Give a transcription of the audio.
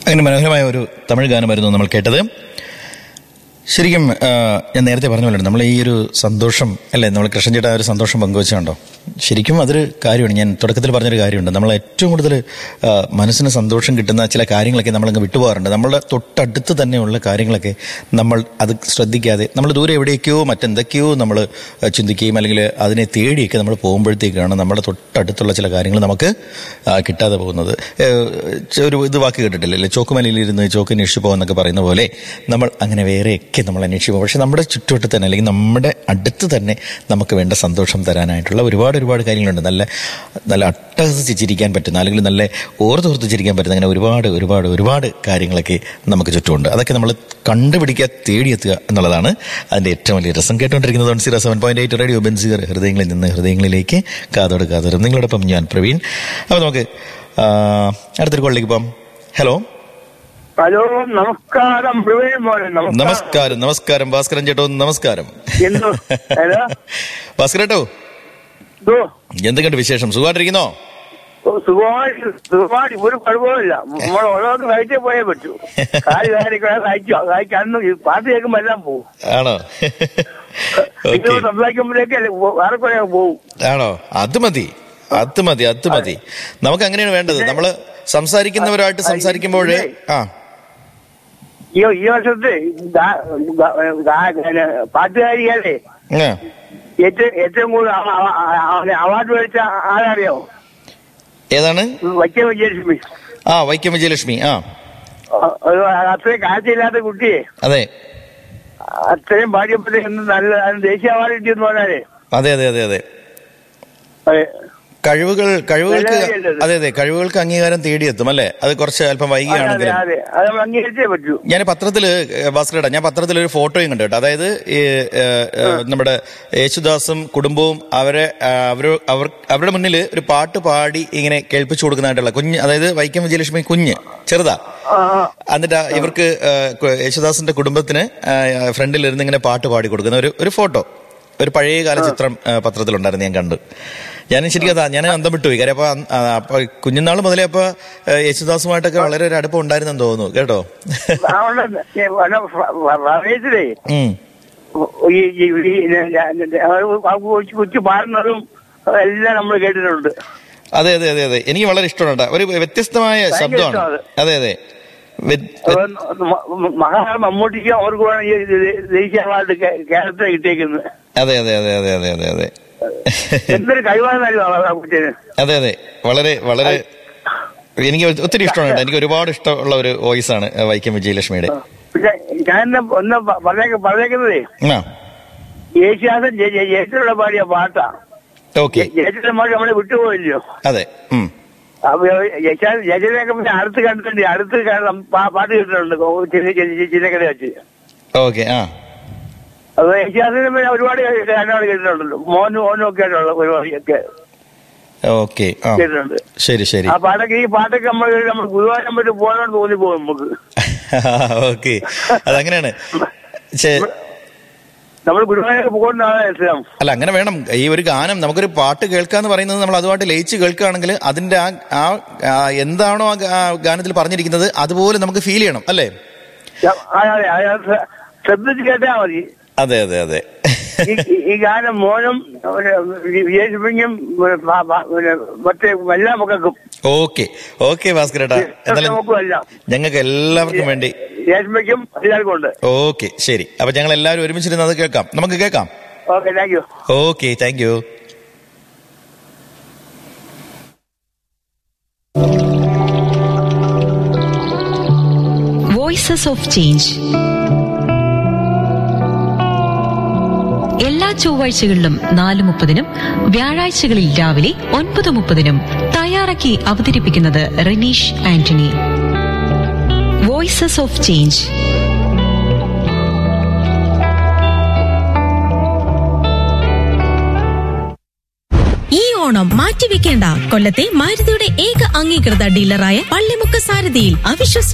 അങ്ങനെ മനോഹരമായ ഒരു തമിഴ് ഗാനമായിരുന്നു നമ്മൾ കേട്ടത് ശരിക്കും ആ, ഞാൻ നേരത്തെ പറഞ്ഞ പോലെ നമ്മൾ ഈ ഒരു സന്തോഷം അല്ലേ നമ്മൾ കൃഷ്ണൻ ചേട്ടാ ആ ഒരു സന്തോഷം പങ്കുവെച്ചുണ്ടോ ശരിക്കും അതൊരു കാര്യമാണ് ഞാൻ തുടക്കത്തിൽ പറഞ്ഞൊരു കാര്യമുണ്ട് നമ്മൾ ഏറ്റവും കൂടുതൽ ആ, മനസ്സിന് സന്തോഷം കിട്ടുന്ന ചില കാര്യങ്ങളൊക്കെ നമ്മളങ്ങ് വിട്ടുപോകാറുണ്ട് നമ്മളുടെ തൊട്ടടുത്ത് തന്നെയുള്ള കാര്യങ്ങളൊക്കെ നമ്മൾ അത് ശ്രദ്ധിക്കാതെ നമ്മൾ ദൂരെ എവിടേക്കോ മറ്റെന്തൊക്കെയോ നമ്മൾ ചിന്തിക്കുകയും അല്ലെങ്കിൽ അതിനെ തേടിയൊക്കെ നമ്മൾ പോകുമ്പോഴത്തേക്കാണ് നമ്മുടെ തൊട്ടടുത്തുള്ള ചില കാര്യങ്ങൾ നമുക്ക് ആ, കിട്ടാതെ പോകുന്നത് ഏഹ്, ചെ- ഒരു ഇത് വാക്ക് കേട്ടിട്ടില്ലേ അല്ലേ ചോക്കുമലയിലിരുന്ന് ചോക്ക് അന്വേഷിച്ചു പോകുന്നൊക്കെ പറയുന്ന പോലെ നമ്മൾ അങ്ങനെ വേറെയൊക്കെ നമ്മൾ അന്വേഷിച്ചു പോകും പക്ഷെ നമ്മുടെ ചുറ്റുവട്ടത്ത് തന്നെ അല്ലെങ്കിൽ നമ്മുടെ അടുത്ത് തന്നെ നമുക്ക് വേണ്ട സന്തോഷം തരാനായിട്ടുള്ള ഒരുപാട് ഒരുപാട് കാര്യങ്ങളുണ്ട് നല്ല നല്ല അട്ടഹസിച്ച് ചിരിക്കാൻ പറ്റുന്ന അല്ലെങ്കിൽ നല്ല ഓർത്തോർത്ത് ചിരിക്കാൻ പറ്റുന്ന അങ്ങനെ ഒരുപാട് ഒരുപാട് ഒരുപാട് കാര്യങ്ങളൊക്കെ നമുക്ക് ചുറ്റുമുണ്ട് അതൊക്കെ നമ്മൾ കണ്ടുപിടിക്കുക തേടിയെത്തുക എന്നുള്ളതാണ് അതിൻ്റെ ഏറ്റവും വലിയ രസം കേട്ടുകൊണ്ടിരിക്കുന്നത് one zero seven point eight radio Benziyar ഹൃദയങ്ങളിൽ നിന്ന് ഹൃദയങ്ങളിലേക്ക് കാതോട് കാതോടും നിങ്ങളോടൊപ്പം ഞാൻ പ്രവീൺ അപ്പോൾ നമുക്ക് ആ, അടുത്തൊരു കോളിലേക്ക് പോകാം ഹലോ ഹലോ നമസ്കാരം പ്രവീൺ മോനെ നമസ്കാരം നമസ്കാരം ഭാസ്കരൻ ചേട്ടോ നമസ്കാരം എന്തോ ഹലോ ഭാസ്കരൻ ചേട്ടോ ഇതോ, എന്തൊക്കെയുണ്ട് വിശേഷം സുഖമായിട്ടിരിക്കുന്നോ ഓ, സുഖമായിട്ട് സുഖമായിട്ട് ഒരു കുഴപ്പമില്ല നമ്മൾ ഓരോന്ന് കഴിച്ചേ പോയേ പറ്റൂ കാല് കാര്യങ്ങളെ കഴിച്ചു കഴിച്ചു അന്ന് ഈ പാട്ട് കേൾക്കുമ്പോ എല്ലാം പോകും ആണോ ഇത് ഓക്കെ സംസാരിക്കുമ്പോഴേക്ക് വേറെ കുറെ പോകും ആണോ അത് മതി അത് മതി അത് മതി നമുക്ക് അങ്ങനെയാണ് വേണ്ടത് നമ്മള് സംസാരിക്കുന്നവരായിട്ട് സംസാരിക്കുമ്പോഴേ ആ ഈ ഈ വർഷത്തെ ഗാ- ഗാ- ഗാ- പിന്നെ പാട്ടുകാരികളെ ആ. ഏറ്റവും ഏറ്റവും കൂടുതൽ അവ- അവ- അവ- അവാർഡ് മേടിച്ച ആരറിയാമോ ഏതാണ് വൈക്കം വിജയലക്ഷ്മി ആ വൈക്കം വിജയലക്ഷ്മി ആ ഒരു അത്രയും കാഴ്ചയില്ലാത്ത കുട്ടിയെ അതെ അത്രയും പാടിയപ്പോഴത്തേക്ക് നല്ല അതിന് ദേശീയ അവാർഡ് കിട്ടിയെന്ന് പറഞ്ഞാലേ അതെ അതെ അതെ അതെ അതെ. കഴിവുകൾ കഴിവുകൾക്ക് നല്ല കാര്യമല്ലേ അത്? അതെ അതെ കഴിവുകൾക്ക് അംഗീകാരം തേടിയെത്തും അല്ലേ അത് കുറച്ച് അല്പം അതെ അതെ വൈകിയാണെങ്കിലും അതെ അത് നമ്മൾ അംഗീകരിച്ചേ പറ്റൂ ഞാൻ പത്രത്തില് ഭാസ്കരേട്ടാ ഞാൻ പത്രത്തിൽ ഒരു ഫോട്ടോയും കണ്ടു കേട്ടോ അതായത് ഈ ഏ, ഏ, നമ്മുടെ യേശുദാസും കുടുംബവും അവരെ ആ, അവര് അവർ അവരുടെ മുന്നിൽ ഒരു പാട്ട് പാടി ഇങ്ങനെ കേൾപ്പിച്ചു കൊടുക്കുന്നതായിട്ടുള്ള കുഞ്ഞ് അതായത് വൈക്കം വിജയലക്ഷ്മി കുഞ്ഞ് ചെറുതാ ആ, ആ. എന്നിട്ട് ആ ഇവർക്ക് ആ, കു- യേശുദാസിന്റെ കുടുംബത്തിന് ഫ്രണ്ടിൽ ഇരുന്ന് ഇങ്ങനെ പാട്ട് പാടി കൊടുക്കുന്ന ഒരു ഒരു ഫോട്ടോ ഒരു പഴയകാല ചിത്രം ആ, പത്രത്തിലുണ്ടായിരുന്നു ഞാൻ കണ്ടു ഞാൻ ശരിക്കും അതാ ഞാൻ അന്തം വിട്ടുപോയി കാര്യം അപ്പൊ അന്ന് ആ, അപ്പൊ കുഞ്ഞുനാൾ മുതലേ അപ്പൊ ആ, യേശുദാസുമായിട്ടൊക്കെ വളരെ ഒരു അടുപ്പം ഉണ്ടായിരുന്നെന്ന് തോന്നുന്നു കേട്ടോ അതുകൊണ്ട് ഈ വന പ്ര- പ്ര- പ്രദേശത്തിലേ ഉം. ഈ ഈ- ഈ കൊച്ചു കൊച്ചു പാടുന്നതും എല്ലാം നമ്മൾ കേട്ടിട്ടുണ്ട് അതെ അതെ അതെ അതെ എനിക്ക് വളരെ ഇഷ്ടമാണ് കേട്ടോ. ഒരു വ്യത്യസ്തമായ ഭയങ്കര ശബ്ദമാണ് ഇഷ്ടമാണ് അതെ അതെ വ്യ- അത് മ- മ- മഹാ മമ്മൂട്ടിക്ക് അവർക്ക് വേണം ഈ ദേ- ദേശീയ അവാർഡ് കേ- കേരളത്തിൽ കിട്ടിയേക്കുന്നത് അതെ അതെ അതെ അതെ അതെ അതെ അതെ എന്തൊരു കഴിവാണെന്നല്ലോ ആ കുട്ടിന് അതെ അതെ വളരെ വളരെ എനിക്ക് ഒത്തിരി ഇഷ്ടമാണ് കേട്ടോ. എനിക്ക് ഒരുപാട് ഇഷ്ടമുള്ള ഒരു വോയിസ് ആണ് ആ, വൈക്കം വിജയലക്ഷ്മിയുടെ പിന്നെ ഞാൻ ഇന്ന് ഒന്ന് പ- പറഞ്ഞേക്ക പറഞ്ഞേക്കുന്നതേ ആ യേശുദാസൻ ജയത്തിലുള്ള പാടിയ പാട്ടാ ഓക്കെ ജയത്തിലെ പാട്ട് നമ്മളെ വിട്ടുപോയില്ലയോ അതെ ഉം. അപ്പൊ ജയത്തിനൊക്കെ പിന്നെ അടുത്ത് കണ്ടിട്ടുണ്ട് അടുത്ത് കാണാൻ പാ- പാട്ട് കേട്ടിട്ടുണ്ട് ചിന്ന ചിന്നക്കട വെച്ച് ഓക്കെ ആ അപ്പൊ യേശുദാസിന് പിന്നെ ഒരുപാട് ഗാനങ്ങൾ കേട്ടിട്ടുണ്ടല്ലോ മോനും മോനും ഒക്കെ ആയിട്ടുള്ള പരിപാടിയൊക്കെ ഓക്കെ ആ കേട്ടിട്ടുണ്ട് ശരി ശരി ആ പാട്ടൊക്കെ ഈ പാട്ടൊക്കെ നമ്മൾ നമ്മൾ ഗുരുവായൂരം പറ്റി പോകണമെന്ന് തോന്നിപ്പോകും നമുക്ക് ഓക്കെ അതങ്ങനെയാണ് ശേ നമ്മൾ ഗുരുവായൂരൊക്കെ പോകുന്നതാണ് ഇഷ്ടം അല്ല അങ്ങനെ വേണം ഈ ഒരു ഗാനം നമുക്കൊരു പാട്ട് കേൾക്കാന്ന് പറയുന്നത് നമ്മൾ അതുമായിട്ട് ലയിച്ച് കേൾക്കുകയാണെങ്കിൽ അതിന്റെ ആ ആ ആ എന്താണോ ആ ഗാ- ആ ഗാനത്തിൽ പറഞ്ഞിരിക്കുന്നത് അതുപോലെ നമുക്ക് ഫീൽ ചെയ്യണം അല്ലേ അതെ അതെ ശ്രദ്ധിച്ച് കേട്ടാ മതി അതെ അതെ അതെ ഈ- ഈ- ഈ ഗാനം മോനും വിജയസിംഗും മറ്റേ എല്ലാ മക്കൾക്കും ഓക്കെ ഓക്കെ ഭാസ്കരേട്ടാ എന്നാലും നമുക്കും എല്ലാം ഞങ്ങൾക്ക് എല്ലാവർക്കും വേണ്ടി വിജയസിംഗയ്ക്കും എല്ലാവർക്കും ഉണ്ട് ഓക്കെ ശരി അപ്പൊ ഞങ്ങൾ എല്ലാവരും ഒരുമിച്ചിരുന്ന് അത് കേൾക്കാം നമുക്ക് കേൾക്കാം okay thank you okay thank you voices of change എല്ലാ ചൊവ്വാഴ്ചകളിലും നാല് മുപ്പതിനും വ്യാഴാഴ്ചകളിൽ രാവിലെ ഒൻപത് മുപ്പതിനും തയ്യാറാക്കി അവതരിപ്പിക്കുന്നത് Ranish Antony voices of change ഈ ഓണം മാറ്റിവെക്കേണ്ട കൊല്ലത്തെ മാരുതിയുടെ ഏക അംഗീകൃത ഡീലറായ പള്ളിമുക്ക് സാരഥിയിൽ അവിശ്വസ